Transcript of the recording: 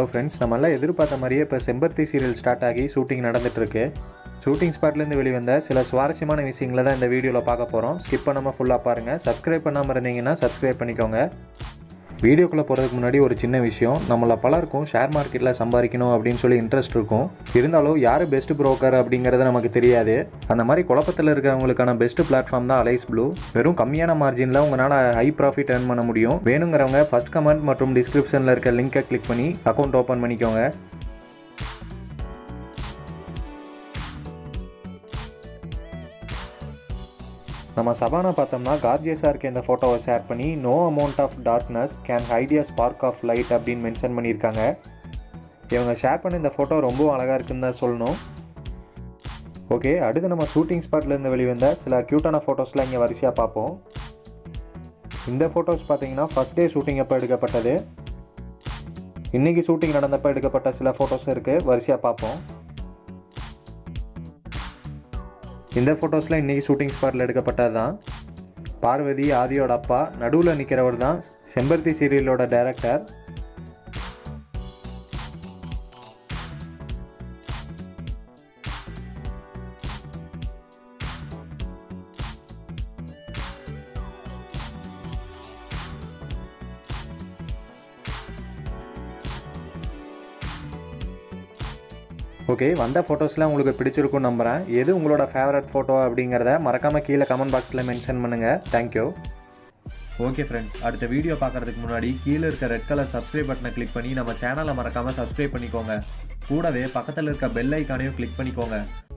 hello friends நம்மளாம் எதிர்பார்த்த மாதிரியே இப்போ செம்பருத்தி சீரியல் ஸ்டார்ட் ஆகி ஷூட்டிங் நடந்துட்டுருக்கு ஷூட்டிங் ஸ்பாட்லேருந்து வெளிவந்த சில சுவாரஸ்யமான விஷயங்களை தான் இந்த வீடியோவில் பார்க்க போகிறோம் ஸ்கிப் பண்ணாமல் ஃபுல்லாக பாருங்கள் சப்ஸ்கிரைப் பண்ணாமல் இருந்தீங்கன்னா சப்ஸ்கிரைப் பண்ணிக்கோங்க வீடியோக்குள்ளே போகிறதுக்கு முன்னாடி ஒரு சின்ன விஷயம் நம்மள பலருக்கும் ஷேர் மார்க்கெட்டில் சம்பாதிக்கணும் அப்படின்னு சொல்லி இன்ட்ரெஸ்ட் இருக்கும் இருந்தாலும் யார் பெஸ்ட் புரோக்கர் அப்படிங்கிறது நமக்கு தெரியாது அந்த மாதிரி குழப்பத்தில் இருக்கிறவங்களுக்கான பெஸ்ட் பிளாட்ஃபார்ம் தான் அலைஸ் ப்ளூ வெறும் கம்மியான மார்ஜினில் உங்களால் ஹை ப்ராஃபிட் earn பண்ண முடியும் வேணுங்கிறவங்க ஃபர்ஸ்ட் கமெண்ட் மற்றும் டிஸ்கிரிப்ஷனில் இருக்க லிங்கை கிளிக் பண்ணி அக்கௌண்ட் ஓப்பன் பண்ணிக்கோங்க நம்ம சபானா பார்த்தோம்னா கார்ஜியஸாக இருக்க இந்த ஃபோட்டோவை ஷேர் பண்ணி no amount of darkness can hide a spark of light அப்படின்னு மென்ஷன் பண்ணியிருக்காங்க இவங்க ஷேர் பண்ண இந்த ஃபோட்டோ ரொம்ப அழகாக இருக்குன்னு தான் சொல்லணும் ஓகே அடுத்து நம்ம ஷூட்டிங் ஸ்பாட்லேருந்து வெளிவந்த சில க்யூட்டான ஃபோட்டோஸ்லாம் இங்கே வரிசையாக பார்ப்போம் இந்த ஃபோட்டோஸ் பார்த்தீங்கன்னா ஃபஸ்ட் டே ஷூட்டிங் அப்போ எடுக்கப்பட்டது இன்றைக்கி ஷூட்டிங் நடந்தப்போ எடுக்கப்பட்ட சில ஃபோட்டோஸ் இருக்குது வரிசையாக பார்ப்போம் இந்த ஃபோட்டோஸ்லாம் இன்றைக்கி ஷூட்டிங் ஸ்பாட்டில் எடுக்கப்பட்டது தான் பார்வதி ஆதியோட அப்பா நடுவில் நிற்கிறவர் தான் செம்பருத்தி சீரியலோட டைரக்டர் ஓகே வந்த ஃபோட்டோஸ்லாம் உங்களுக்கு பிடிச்சிருக்கும்னு நம்புகிறேன் எது உங்களோட ஃபேவரட் ஃபோட்டோ அப்படிங்கிறத மறக்காமல் கீழே கமெண்ட் பாக்ஸில் மென்ஷன் பண்ணுங்கள் தேங்க்யூ ஓகே ஃப்ரெண்ட்ஸ் அடுத்த வீடியோ பார்க்கறதுக்கு முன்னாடி கீழே இருக்க ரெட் கலர் சப்ஸ்கிரைப் பட்டனை கிளிக் பண்ணி நம்ம சேனலை மறக்காமல் சப்ஸ்கிரைப் பண்ணிக்கோங்க கூடவே பக்கத்தில் இருக்க பெல் ஐக்கானையும் கிளிக் பண்ணிக்கோங்க